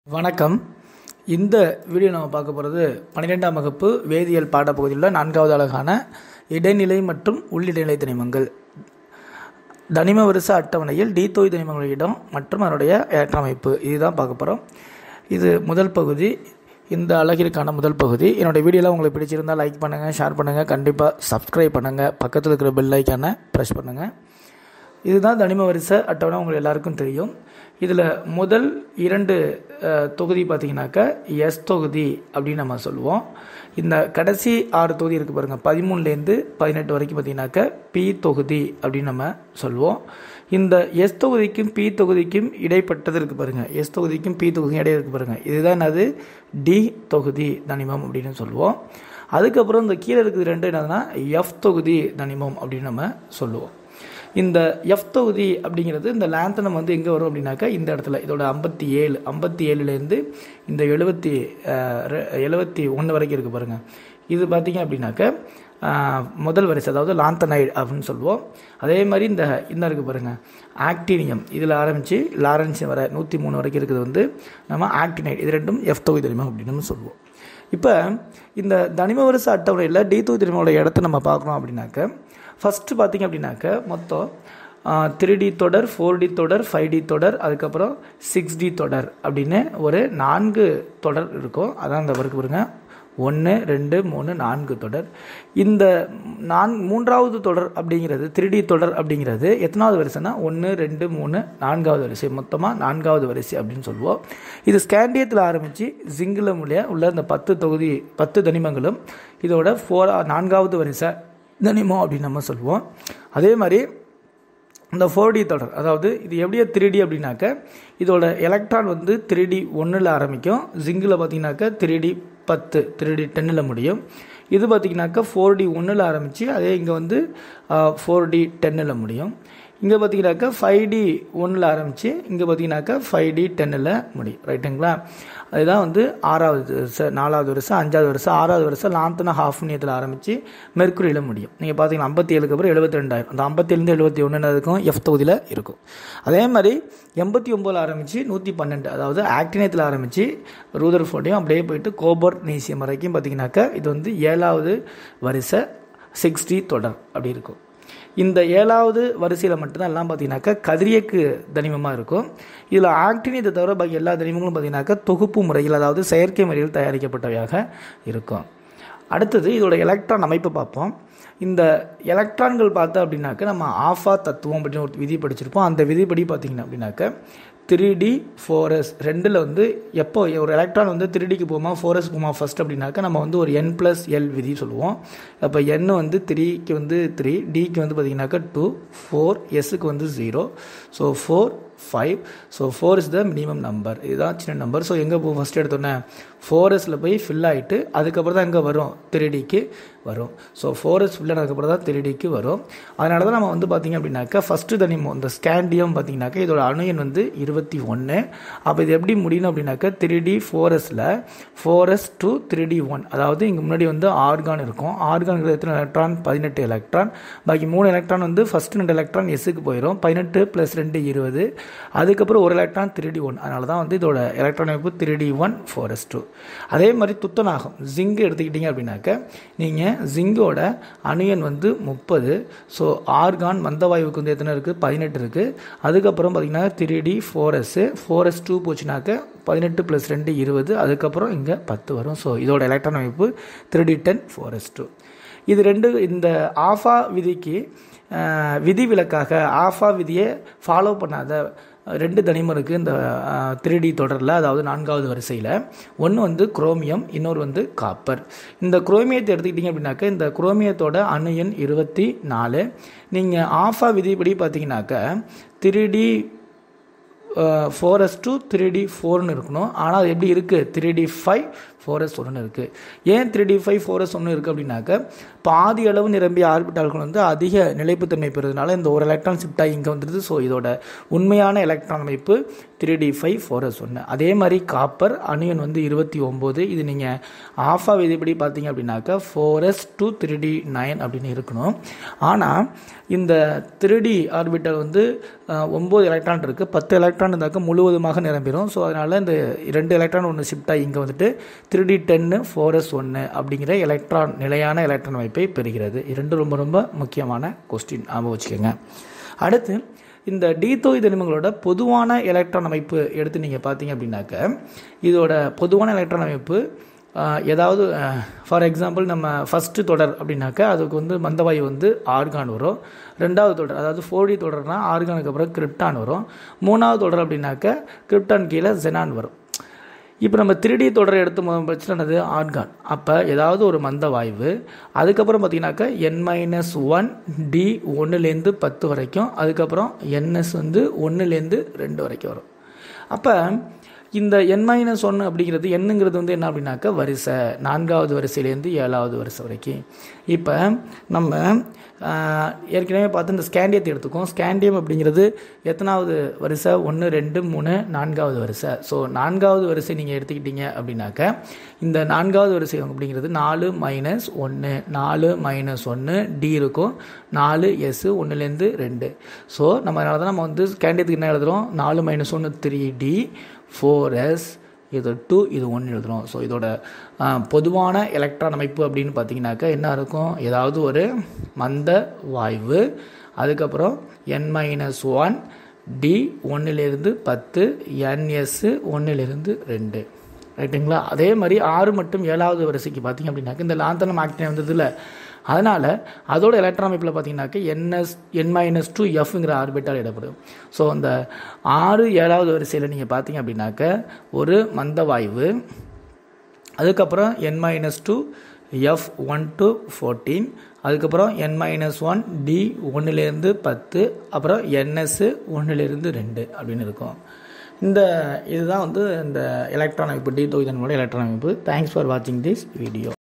வணக்கம் இந்த வீடியோ நம்ம பார்க்க போகிறது பன்னிரெண்டாம் வகுப்பு வேதியியல் பாடப்பகுதியில் உள்ள நான்காவது அழகான இடைநிலை மற்றும் உள்ளிடைநிலை தனிமங்கள் தனிம வரிசை அட்டவணையில் டி தொய் தனிமங்களின் இடம் மற்றும் அதனுடைய ஏற்றமைப்பு இதுதான் பார்க்க போகிறோம் இது முதல் பகுதி இந்த அழகிற்கான முதல் பகுதி என்னோடய வீடியோலாம் உங்களுக்கு பிடிச்சிருந்தால் லைக் பண்ணுங்கள் ஷேர் பண்ணுங்கள் கண்டிப்பாக சப்ஸ்கிரைப் பண்ணுங்கள் பக்கத்தில் இருக்கிற பெல் ஐக்கானை ப்ரெஸ் பண்ணுங்கள் இதுதான் தனிம வரிசை அட்டவணை உங்களுக்கு எல்லாருக்கும் தெரியும் இதில் முதல் இரண்டு அஹ், தொகுதி பார்த்தீங்கன்னாக்கா எஸ் தொகுதி அப்படின்னு நம்ம சொல்லுவோம் இந்த கடைசி ஆறு தொகுதி இருக்குது பாருங்கள் பதிமூணுலேருந்து பதினெட்டு வரைக்கும் பார்த்தீங்கன்னாக்கா பி தொகுதி அப்படின்னு நம்ம சொல்லுவோம் இந்த எஸ் தொகுதிக்கும் பி தொகுதிக்கும் இடைப்பட்டது இருக்குது பாருங்கள் எஸ் தொகுதிக்கும் பி தொகுதிக்கும் இடையே இருக்குது பாருங்கள் இதுதான் அது டி தொகுதி தனிமம் அப்படின்னு சொல்லுவோம் அதுக்கப்புறம் இந்த கீழே இருக்குது ரெண்டு என்னதுன்னா எஃப் தொகுதி தனிமம் அப்படின்னு நம்ம சொல்லுவோம் இந்த எஃப் தொகுதி அப்படிங்கிறது இந்த லேந்தனம் வந்து எங்கே வரும் அப்படின்னாக்கா இந்த இடத்துல இதோட ஐம்பத்தி ஏழு ஐம்பத்தி ஏழுலேருந்து இந்த எழுபத்தி எழுபத்தி ஒன்று வரைக்கும் இருக்குது பாருங்கள் இது பார்த்தீங்க அப்படின்னாக்க அஹ், முதல் வரிசை அதாவது லாந்தனைடு அப்படின்னு சொல்லுவோம் அதே மாதிரி இந்த இந்த இருக்குது பாருங்கள் ஆக்டினியம் இதில் ஆரம்பித்து லாரன்ஸ் வர நூற்றி மூணு வரைக்கும் இருக்கிறது வந்து நம்ம ஆக்டினைடு இது ரெண்டும் எஃப் தொகுதி தனிமம் அப்படின்னு நம்ம சொல்லுவோம் இப்போ இந்த தனிம வரிசை அட்டவணையில் டி தொகுதி தனிமோட இடத்த நம்ம பார்க்குறோம் அப்படின்னாக்க ஃபஸ்ட்டு பார்த்தீங்க அப்படின்னாக்க மொத்தம் த்ரீ டி தொடர் ஃபோர் டி தொடர் ஃபைவ் டி தொடர் அதுக்கப்புறம் சிக்ஸ் டி தொடர் அப்படின்னு ஒரு நான்கு தொடர் இருக்கும் அதான் இந்த வருக்கு பாருங்க ஒன்று ரெண்டு மூணு நான்கு தொடர் இந்த நான் மூன்றாவது தொடர் அப்படிங்கிறது த்ரீ தொடர் அப்படிங்கிறது எத்தனாவது வரிசைனா ஒன்று ரெண்டு மூணு நான்காவது வரிசை மொத்தமாக நான்காவது வரிசை அப்படின்னு சொல்லுவோம் இது ஸ்கேண்டியத்தில் ஆரம்பித்து ஜிங்கில் மூலிய உள்ள இந்த பத்து தொகுதி பத்து தனிமங்களும் இதோட ஃபோர் நான்காவது வரிசை தனிமம் அப்படின்னு நம்ம சொல்லுவோம் அதே மாதிரி இந்த ஃபோர் டி தொடர் அதாவது இது எப்படியா த்ரீ டி அப்படின்னாக்க இதோட எலக்ட்ரான் வந்து த்ரீ டி ஒன்றில் ஆரம்பிக்கும் ஜிங்கில் பார்த்தீங்கன்னாக்கா த்ரீ டி பத்து த்ரீ டி டென்னில் முடியும் இது பார்த்தீங்கன்னாக்கா ஃபோர் டி ஒன்றில் ஆரம்பித்து அதே இங்கே வந்து ஃபோர் டி டென்னில் முடியும் இங்கே பார்த்தீங்கன்னாக்கா ஃபைவ் டி ஒன்றில் ஆரம்பித்து இங்கே பார்த்தீங்கன்னாக்கா ஃபைவ் டி டென்னில் முடியும் ரைட்டுங்களா அதுதான் வந்து ஆறாவது வருஷம் நாலாவது வருஷம் அஞ்சாவது வருஷம் ஆறாவது வருஷம் லாந்தனா ஹாஃப் நியத்தில் ஆரம்பித்து மெர்க்குரியில் முடியும் நீங்கள் பார்த்தீங்கன்னா ஐம்பத்தி ஏழுக்கு அப்புறம் எழுபத்தி ரெண்டாயிரம் அந்த ஐம்பத்தேழுந்து எழுபத்தி ஒன்று இருக்கும் எஃப் தொகுதியில் இருக்கும் அதே மாதிரி எண்பத்தி ஒம்போதில் ஆரம்பித்து நூற்றி பன்னெண்டு அதாவது ஆக்டினேத்தில் ஆரம்பித்து ரூதர் ஃபோர்டையும் அப்படியே போயிட்டு கோபர் நீசியம் வரைக்கும் பார்த்தீங்கன்னாக்கா இது வந்து ஏழாவது வரிசை சிக்ஸ்டி தொடர் அப்படி இருக்கும் இந்த ஏழாவது வரிசையில் மட்டும்தான் எல்லாம் பார்த்தீங்கன்னாக்கா கதிரியக்கு தனிமமாக இருக்கும் இதில் ஆக்டினியத்தை தவிர பாக்கி எல்லா தனிமங்களும் பார்த்தீங்கன்னாக்கா தொகுப்பு முறையில் அதாவது செயற்கை முறையில் தயாரிக்கப்பட்டவையாக இருக்கும் அடுத்தது இதோட எலக்ட்ரான் அமைப்பு பார்ப்போம் இந்த எலக்ட்ரான்கள் பார்த்தா அப்படின்னாக்க நம்ம ஆஃபா தத்துவம் அப்படின்னு ஒரு விதி படிச்சிருப்போம் அந்த விதிப்படி பார்த்தீங்கன்னா அப்படின்னாக்க த்ரீ டி ஃபோர் எஸ் ரெண்டில் வந்து எப்போ ஒரு எலக்ட்ரான் வந்து த்ரீ டிக்கு போமா ஃபோர் எஸ் போமா ஃபஸ்ட் அப்படின்னாக்க நம்ம வந்து ஒரு என் ப்ளஸ் எல் விதி சொல்லுவோம் அப்போ என் வந்து த்ரீக்கு வந்து த்ரீ டிக்கு வந்து பார்த்தீங்கன்னாக்கா டூ ஃபோர் எஸ்ஸுக்கு வந்து zero so four five so four is the minimum number இதுதான் சின்ன நம்பர் ஸோ எங்கே போ ஃபஸ்ட் எடுத்தோன்னே ஃபோர் எஸில் போய் ஃபில் ஆகிட்டு அதுக்கப்புறம் தான் எங்கே வரும் த்ரீடிக்கு வரும் ஸோ ஃபோர் எஸ் ஃபில் ஆனதுக்கப்புறம் தான் த்ரீடிக்கு வரும் அதனால தான் நம்ம வந்து பார்த்திங்க அப்படின்னாக்கா ஃபஸ்ட்டு தனிமம் இந்த ஸ்கேண்டியம் பார்த்தீங்கன்னாக்கா இதோட அணு எண் வந்து இருபத்தி ஒன்று அப்போ இது எப்படி முடியணும் அப்படின்னாக்கா த்ரீ டி ஃபோர் எஸில் four S two three D one அதாவது இங்கே முன்னாடி வந்து ஆர்கான் இருக்கும் ஆர்கான்கிறது எத்தனை எலக்ட்ரான் பதினெட்டு எலக்ட்ரான் பாக்கி மூணு எலக்ட்ரான் வந்து ஃபஸ்ட்டு ரெண்டு எலக்ட்ரான் எஸ்ஸுக்கு போயிடும் பதினெட்டு ப்ளஸ் ரெண்டு இருபது அதுக்கப்புறம் ஒரு எலக்ட்ரான் த்ரீ டி ஒன் அதனால தான் வந்து இதோட எலக்ட்ரான் அமைப்பு three D one four S two அதே மாதிரி துத்தநாகம் ஜிங்க் எடுத்துக்கிட்டிங்க அப்படின்னாக்க நீங்கள் ஜிங்கோட அணுயன் வந்து முப்பது ஸோ ஆர்கான் மந்தவாயுவுக்கு வந்து எத்தனை இருக்குது பதினெட்டு இருக்குது அதுக்கப்புறம் பார்த்திங்கன்னா three D four S four S two போச்சுனாக்க பதினெட்டு ப்ளஸ் ரெண்டு இருபது அதுக்கப்புறம் இங்கே பத்து வரும் ஸோ இதோட எலக்ட்ரான் அமைப்பு three D ten four S two இது ரெண்டு இந்த ஆஃபா விதிக்கு அஹ், விதிவிலக்காக ஆஃபா விதியை ஃபாலோ பண்ணாத ரெண்டு தனிமம் இருக்குது இந்த த்ரீ டி தொடரில் அதாவது நான்காவது வரிசையில் ஒன்று வந்து குரோமியம் இன்னொரு வந்து காப்பர் இந்த குரோமியத்தை எடுத்துக்கிட்டிங்க அப்படின்னாக்க இந்த குரோமியத்தோட அணு எண் இருபத்தி நாலு நீங்கள் ஆஃபா விதிப்படி பார்த்தீங்கன்னாக்க three D four S two three D ஃபோர்னு இருக்கணும் ஆனால் அது எப்படி இருக்குது three D five four S ஒன்று இருக்குது ஏன் three D five four S ஒன்று இருக்குது அப்படின்னாக்க பாதி அளவு நிரம்பிய ஆர்பிட்டால்கள் வந்து அதிக நிலைப்புத்தன்மை பெறுறதுனால இந்த ஒரு எலக்ட்ரான் ஷிஃப்ட் ஆகி இங்கே வந்துடுது ஸோ இதோட உண்மையான எலக்ட்ரான் அமைப்பு three D five four S ஒன்று அதே மாதிரி காப்பர் அணியன் வந்து இருபத்தி ஒம்பது இது நீங்கள் ஆஃபா விதிப்படி பார்த்தீங்க அப்படின்னாக்கா four S two three D nine அப்படின்னு இருக்கணும் ஆனால் இந்த த்ரீ டி ஆர்பிட்டல் வந்து ஒம்பது எலக்ட்ரான் இருக்குது பத்து எலக்ட்ரான் இருந்தாக்க முழுவதுமாக நிரம்பிடும் ஸோ அதனால் இந்த ரெண்டு எலக்ட்ரான் ஒன்று ஷிஃப்ட் ஆகி இங்கே வந்துட்டு த்ரீ டி டென்னு ஃபோர் எஸ் ஒன்று அப்படிங்கிற எலக்ட்ரான் நிலையான எலக்ட்ரான் அமைப்பை பெறுகிறது இரண்டு ரொம்ப ரொம்ப முக்கியமான கொஸ்டின் ஞாபகம் வச்சுக்கோங்க அடுத்து இந்த டீத்தோய் தனிமங்களோட பொதுவான எலக்ட்ரான் அமைப்பு எடுத்து நீங்கள் பார்த்தீங்க அப்படின்னாக்க இதோட பொதுவான எலக்ட்ரான் அமைப்பு ஏதாவது ஃபார் எக்ஸாம்பிள் நம்ம ஃபஸ்ட்டு தொடர் அப்படின்னாக்கா அதுக்கு வந்து மந்தவாயு வந்து ஆர்கான் வரும் ரெண்டாவது தொடர் அதாவது ஃபோர்டி தொடர்னால் ஆர்கானுக்கு அப்புறம் கிரிப்டான் வரும் மூணாவது தொடர் அப்படின்னாக்க கிரிப்டான் கீழே ஜெனான் வரும் இப்போ நம்ம திருடி தொடரை எடுத்து முதல் பிரச்சனை என்னது ஆர்கான் அப்போ ஏதாவது ஒரு மந்த வாய்வு அதுக்கப்புறம் பார்த்தீங்கன்னாக்கா என் மைனஸ் ஒன் டி ஒன்றுலேருந்து பத்து வரைக்கும் அதுக்கப்புறம் என்எஸ் வந்து ஒன்றுலேருந்து ரெண்டு வரைக்கும் வரும் அப்போ இந்த என் மைனஸ் ஒன்று அப்படிங்கிறது என்னங்கிறது வந்து என்ன அப்படின்னாக்கா வரிசை நான்காவது வரிசையிலேருந்து ஏழாவது வரிசை வரைக்கும் இப்போ நம்ம ஏற்கனவே பார்த்து இந்த ஸ்கேண்டியத்தை எடுத்துக்கோம் ஸ்கேண்டியம் அப்படிங்கிறது எத்தனாவது வரிசை ஒன்று ரெண்டு மூணு நான்காவது வரிசை ஸோ நான்காவது வரிசை நீங்கள் எடுத்துக்கிட்டீங்க அப்படின்னாக்க இந்த நான்காவது வரிசை அப்படிங்கிறது நாலு மைனஸ் ஒன்று நாலு மைனஸ் ஒன்று டி இருக்கும் நாலு எஸ் ஒன்றுலேருந்து ரெண்டு ஸோ நம்ம அதனால தான் நம்ம வந்து ஸ்கேண்டியத்துக்கு என்ன எழுதுகிறோம் நாலு மைனஸ் ஒன்று த்ரீ டி ஃபோர் எஸ் இது டூ இது ஒன்று எழுதுகிறோம் ஸோ இதோட பொதுவான எலக்ட்ரான் அமைப்பு அப்படின்னு பார்த்தீங்கன்னாக்கா என்ன இருக்கும் ஏதாவது ஒரு மந்த வாய்வு அதுக்கப்புறம் என் மைனஸ் ஒன் டி ஒன்றிலிருந்து பத்து என்எஸ்ஸு ஒன்றிலிருந்து ரெண்டு ரைட்டுங்களா அதே மாதிரி ஆறு மற்றும் ஏழாவது வரிசைக்கு பார்த்தீங்க அப்படின்னாக்க இந்த லாந்தனம் ஆக்டினே வந்ததில்ல அதனால் அதோட எலக்ட்ரான் அமைப்பில் பார்த்தீங்கன்னாக்க என்எஸ் என் மைனஸ் டூ எஃப்ங்கிற ஆர்பிட்டால் இடப்படும் ஸோ அந்த ஆறு ஏழாவது வரிசையில் நீங்கள் பார்த்தீங்க அப்படின்னாக்க ஒரு மந்த வாய்வு அதுக்கப்புறம் N minus two F one to fourteen அதுக்கப்புறம் என் மைனஸ் ஒன் டி ஒன்றுலேருந்து பத்து அப்புறம் என்எஸ்ஸு ஒன்றுலேருந்து ரெண்டு அப்படின்னு இருக்கும் இந்த இதுதான் வந்து இந்த எலக்ட்ரான் அமைப்பு டி தொகுதியின் மூலம் எலக்ட்ரான் அமைப்பு தேங்க்ஸ் ஃபார் வாட்சிங் திஸ் வீடியோ